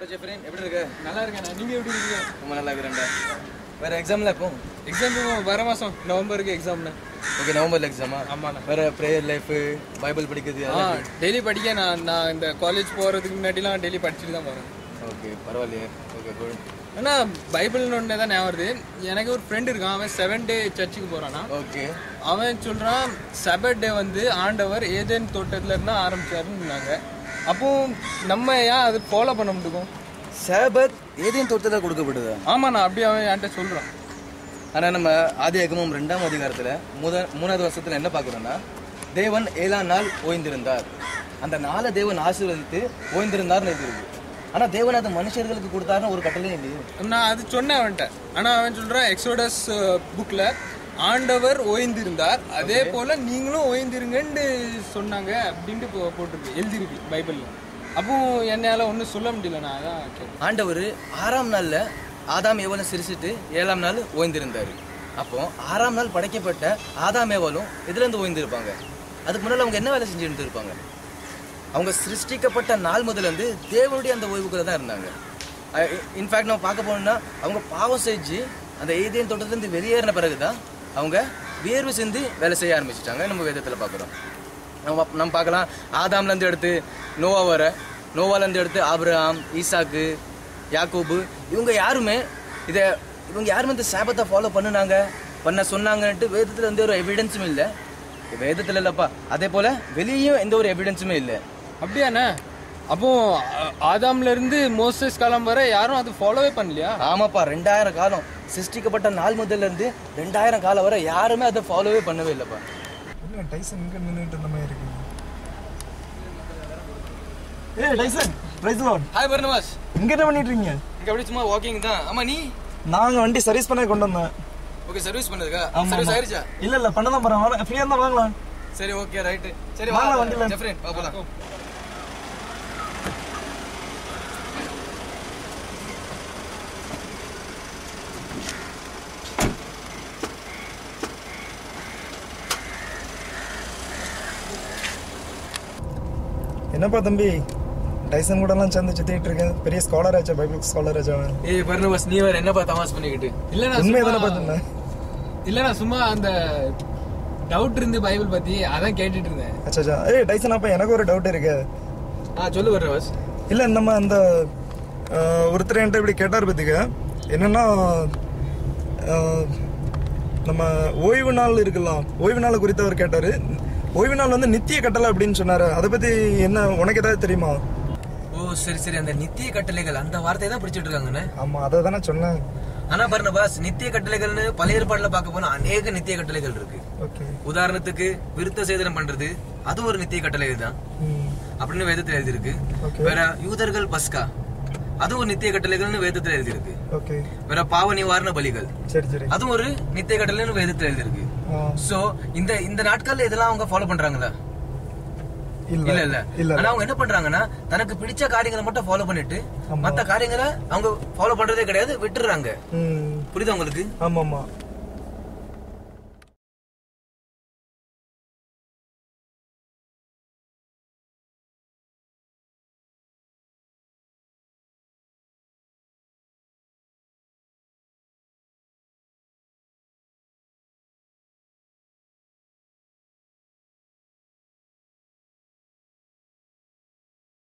அப்புறம் ஜெஃப்ரின் எப்படி இருக்க நல்லா இருக்கேன் நீங்க எப்படி இருக்கீங்க ரொம்ப நல்லா இருக்கிறேன்டா வேற எக்ஸாம்ல எப்போ எக்ஸாம் வர மாசம் நவம்பருக்கு எக்ஸாம்ண்ணே ஓகே நவம்பர்ல எக்ஸாமா ஆமாண்ணா வேற ப்ரேயர் லைஃப் பைபிள் படிக்கிறது ஆ டெய்லி படிக்க நான் நான் இந்த காலேஜ் போறதுக்கு முன்னாடிலாம் டெய்லி படிச்சுட்டு தான் போறேன் ஓகே பரவாயில்லையே ஓகே குட் ஆனா பைபிள்னு ஒன்று தான் ஞாபகம் வருது எனக்கு ஒரு ஃப்ரெண்ட் இருக்கான் அவன் செவன் டே சர்ச்சுக்கு போறானா ஓகே அவன் சொல்றான் செபட் டே வந்து ஆண்டவர் ஏதேன் தோட்டத்துல இருந்தா ஆரம்பிச்சாருன்னாங்க அப்போ நம்ம ஏன் அது ஃபாலோ பண்ண முடியும் சேபத் ஏதேன் தோட்டத்தில் கொடுக்கப்படுதா ஆமாண்ணா அப்படி அவன் என்கிட்ட சொல்றான் ஆனா நம்ம ஆதி அகமம் ரெண்டாம் அதிகாரத்துல முத மூணாவது வருஷத்துல என்ன பார்க்குறோம்னா தேவன் ஏழாம் நாள் ஓய்ந்திருந்தார் அந்த நாளை தேவன் ஆசீர்வதித்து ஓய்ந்திருந்தார்னு இருக்கு ஆனா தேவன் அதை மனுஷர்களுக்கு கொடுத்தாருன்னு ஒரு கட்டளையும் இல்லையே நான் அது சொன்னேன் அவன்கிட்ட ஆனா அவன் சொல்றான் எக்ஸோடஸ் புக்ல ஆண்டவர் ஓய்ந்திருந்தார் அதே போல நீங்களும் ஓய்ந்திருங்கன்னு சொன்னாங்க அப்படின்ட்டு போ- போட்டிருக்கு எழுதிருக்கு பைபிள்ல அப்போ என்னால ஒன்றும் சொல்ல முடியல நான் அதான் கேட்டேன் ஆண்டவர் ஆறாம் நாள்ல ஆதாம் ஏவலை சிரிச்சிட்டு ஏழாம் நாள் ஓய்ந்திருந்தாரு அப்போ ஆறாம் நாள் படைக்கப்பட்ட ஆதாம் ஏவலும் இதுல இருந்து ஓய்ந்திருப்பாங்க அதுக்கு முன்னால அவங்க என்ன வேலை செஞ்சுட்டு இருப்பாங்க அவங்க சிருஷ்டிக்கப்பட்ட நாள் முதல்ல இருந்து தேவனுடைய அந்த ஓய்வுக்குள்ள தான் இருந்தாங்க இன்ஃபேக்ட் நம்ம பார்க்க போனோம்னா அவங்க பாவம் செஞ்சு அந்த ஏதேன் தோட்டத்திலிருந்து வெளியேறின பிறகுதான் அவங்க வேர்வு செஞ்சு வேலை செய்ய ஆரம்பிச்சிட்டாங்க நம்ம வேதத்துல பார்க்குறோம் நம்ம நம்ம பார்க்கலாம் ஆதாம்ல இருந்து எடுத்து நோவா வர நோவால இருந்து எடுத்து ஆபிரகாம் ஈசாக்கு யாக்கோபு இவங்க யாருமே இதை இவங்க யாருமே இந்த சாபத்தை ஃபாலோ பண்ணுனாங்க பண்ண சொன்னாங்கன்ட்டு வேதத்துல எந்த ஒரு எவிடன்ஸும் இல்லை வேதத்துல இல்லப்பா அதே போல வெளியும் எந்த ஒரு எவிடன்ஸுமே இல்லை அப்படியாண்ணே அப்போ ஆ- ஆதாம்ல இருந்து மோசஸ் காலம் வரை யாரும் அது ஃபாலோவே பண்ணலையா ஆமாப்பா ரெண்டாயிரம் காலம் சிருஷ்டிக்கப்பட்ட நாள் முதல்ல இருந்து ரெண்டாயிரம் காலம் வரை யாருமே அதை ஃபாலோவே பண்ணவே இல்லைப்பா என்ன டைசன் இங்க நின்னுட்டு இருந்த மாதிரி இருக்கு ஏய் டைசன் பிரைஸ் லார்ட் ஹாய் பர்னவாஸ் இங்க என்ன பண்ணிட்டு இருக்கீங்க இங்க அப்படியே சும்மா வாக்கிங் தான் ஆமா நீ நாங்க வண்டி சர்வீஸ் பண்ண கொண்டு வந்தேன் ஓகே சர்வீஸ் பண்ணதுக்கா ஆமா, சர்வீஸ் ஆமா. ஆயிருச்சா இல்ல இல்ல பண்ணதான் போறேன் ஃப்ரீயா இருந்தா வாங்கலாம் சரி ஓகே ரைட் சரி வாங்க, வா வண்டியில. ஜெஃப்ரின் வா போலாம் என்னப்பா தம்பி டைசன் கூட எல்லாம் சேர்ந்து சுத்திட்டு இருக்கேன் பெரிய ஸ்காலர் ஆச்சா பைபிள் ஸ்காலர் ஆச்சா அவன் ஏய் பர்னவாஸ் நீ வேற என்னப்பா தமாஸ் பண்ணிக்கிட்டு இல்லண்ணா உண்மையை சும்மா- தானே பார்த்தேன் இல்லண்ணா சும்மா அந்த டவுட் இருந்து பைபிள் பத்தி அதான் கேட்டுட்டு இருந்தேன் அச்சா அச்சா ஏய் டைசன் அப்பா எனக்கு ஒரு டவுட் இருக்கு ஆ சொல்லு பர்னவாஸ் இல்ல நம்ம அந்த அஹ், ஒருத்தர் என்கிட்ட இப்படி கேட்டார் பத்திக்க என்னன்னா அஹ், நம்ம ஓய்வு நாள் இருக்கலாம் ஓய்வு நாள் குறித்து அவர் கேட்டாரு ஓய்வு நாள் வந்து நித்திய கட்டளை அப்படின்னு சொன்னாரு அதை பத்தி என்ன உனக்கு ஏதாவது தெரியுமா ஓ சரி சரி அந்த நித்திய கட்டளைகள் அந்த வார்த்தையை தான் பிடிச்சிட்டு இருக்காங்கண்ணே ஆமா அதை தானே சொன்னேன் ஆனா பர்னபாஸ் நித்திய கட்டளைகள்னு பழைய ஏற்பாடுல பார்க்க போனா அநேக நித்திய கட்டளைகள் இருக்கு ஓகே உதாரணத்துக்கு விருத்த சேதனம் பண்றது அது ஒரு நித்திய கட்டளை தான் அப்படின்னு வேதத்துல எழுதியிருக்கு Okay. வேற யூதர்கள் பஸ்கா அதுவும் ஒரு நித்திய கட்டளைகள்னு வேதத்துல எழுதியிருக்கு ஓகே வேற பாவ நிவாரண பலிகள் சரி சரி அதுவும் ஒரு நித்திய கட்டளைன்னு வேதத்துல எழுதியிருக்கு ஆ, சோ இந்த இந்த நாட்கள்ல இதெல்லாம் அவங்க ஃபாலோ பண்றாங்களா இல்ல இல்ல இல்ல ஆனா இல்ல அவங்க என்ன பண்றாங்கன்னா தனக்கு பிடிச்ச காரியங்களை மட்டும் ஃபாலோ பண்ணிட்டு ஆமா. மத்த காரியங்களை அவங்க ஃபாலோ பண்றதே கிடையாது விட்டுறாங்க ம், புரியுதா உங்களுக்கு ஆமா ஆமா